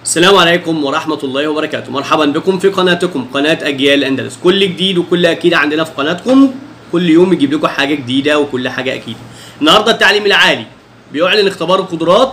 السلام عليكم ورحمة الله وبركاته مرحبا بكم في قناتكم قناة أجيال أندلس كل جديد وكل أكيد عندنا في قناتكم كل يوم يجيب لكم حاجة جديدة وكل حاجة أكيد النهاردة التعليم العالي بيعلن اختبار القدرات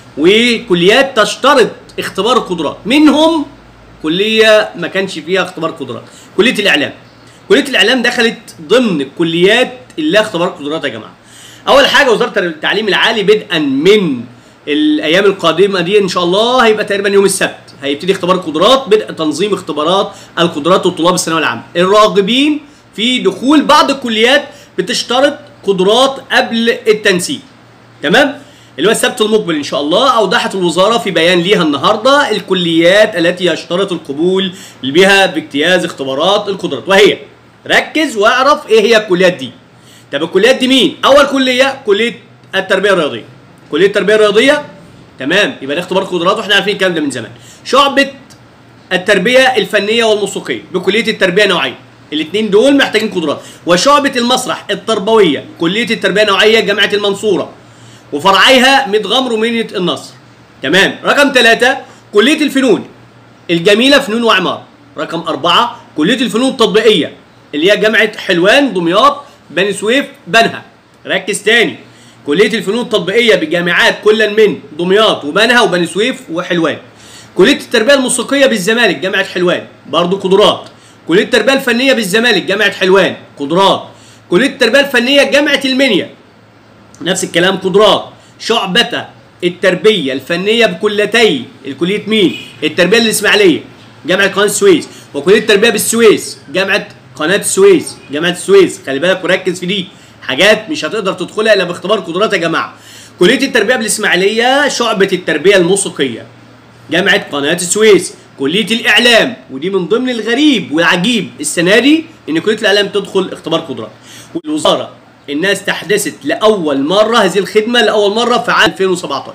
وكليات تشترط اختبار القدرات منهم كلية ما كانش فيها اختبار قدرات كلية الإعلام كلية الإعلام دخلت ضمن الكليات اللي لها اختبار قدرات يا جماعة أول حاجة وزارة التعليم العالي بدءا من الايام القادمه دي ان شاء الله هيبقى تقريبا يوم السبت هيبتدي اختبار القدرات بدء تنظيم اختبارات القدرات للطلاب الثانويه العامه الراغبين في دخول بعض الكليات بتشترط قدرات قبل التنسيق تمام اللي هو السبت المقبل ان شاء الله اوضحت الوزاره في بيان ليها النهارده الكليات التي يشترط القبول بها باجتياز اختبارات القدرات وهي ركز واعرف ايه هي الكليات دي طب الكليات دي مين اول كليه كليه التربيه الرياضيه كليه التربيه الرياضيه تمام يبقى ده اختبار قدرات واحنا عارفين الكلام ده من زمان شعبه التربيه الفنيه والموسيقيه بكليه التربيه نوعيه الاثنين دول محتاجين قدرات وشعبه المسرح التربويه كليه التربيه نوعيه جامعه المنصوره وفرعيها متغمر ومنية النصر تمام رقم ثلاثة كلية الفنون الجميلة فنون وعمارة رقم أربعة كلية الفنون التطبيقية اللي هي جامعة حلوان دمياط بني سويف بنها ركز تاني كليه الفنون التطبيقيه بجامعات كل من دمياط وبنها وبني سويف وحلوان كليه التربيه الموسيقيه بالزمالك جامعه حلوان برضو قدرات كليه التربيه الفنيه بالزمالك جامعه حلوان قدرات كليه التربيه الفنيه جامعه المنيا نفس الكلام قدرات شعبة التربيه الفنيه بكلتي الكليه مين التربيه الاسماعيليه جامعه قناه السويس وكليه التربيه بالسويس جامعه قناه السويس جامعه السويس خلي بالك وركز في دي حاجات مش هتقدر تدخلها الا باختبار قدرات يا جماعه كليه التربيه بالاسماعيليه شعبه التربيه الموسيقيه جامعه قناه السويس كليه الاعلام ودي من ضمن الغريب والعجيب السنه دي ان كليه الاعلام تدخل اختبار قدرات والوزاره انها استحدثت لاول مره هذه الخدمه لاول مره في عام 2017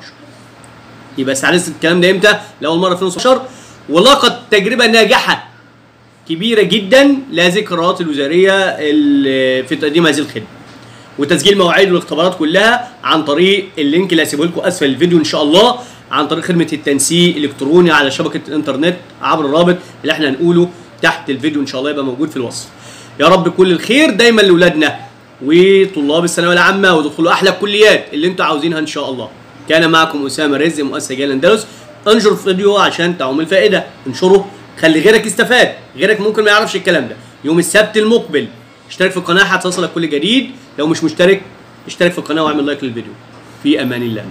يبقى استحدثت الكلام ده امتى لاول مره في 2017 ولقت تجربه ناجحه كبيره جدا لها ذكريات الوزاريه في تقديم هذه الخدمه وتسجيل مواعيد الاختبارات كلها عن طريق اللينك اللي هسيبه لكم اسفل الفيديو ان شاء الله عن طريق خدمه التنسيق الالكتروني على شبكه الانترنت عبر الرابط اللي احنا هنقوله تحت الفيديو ان شاء الله يبقى موجود في الوصف يا رب كل الخير دايما لاولادنا وطلاب الثانويه العامه ودخلوا احلى الكليات اللي انتوا عاوزينها ان شاء الله كان معكم اسامه رزق مؤسس جيل اندلس انشر الفيديو عشان تعم الفائده انشره خلي غيرك يستفاد غيرك ممكن ما يعرفش الكلام ده يوم السبت المقبل اشترك في القناه هتصلك كل جديد لو مش مشترك اشترك في القناه واعمل لايك للفيديو في امان الله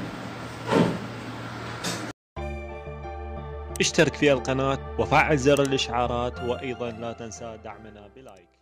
اشترك في القناة وفعل زر الإشعارات وأيضا لا تنسى دعمنا بلايك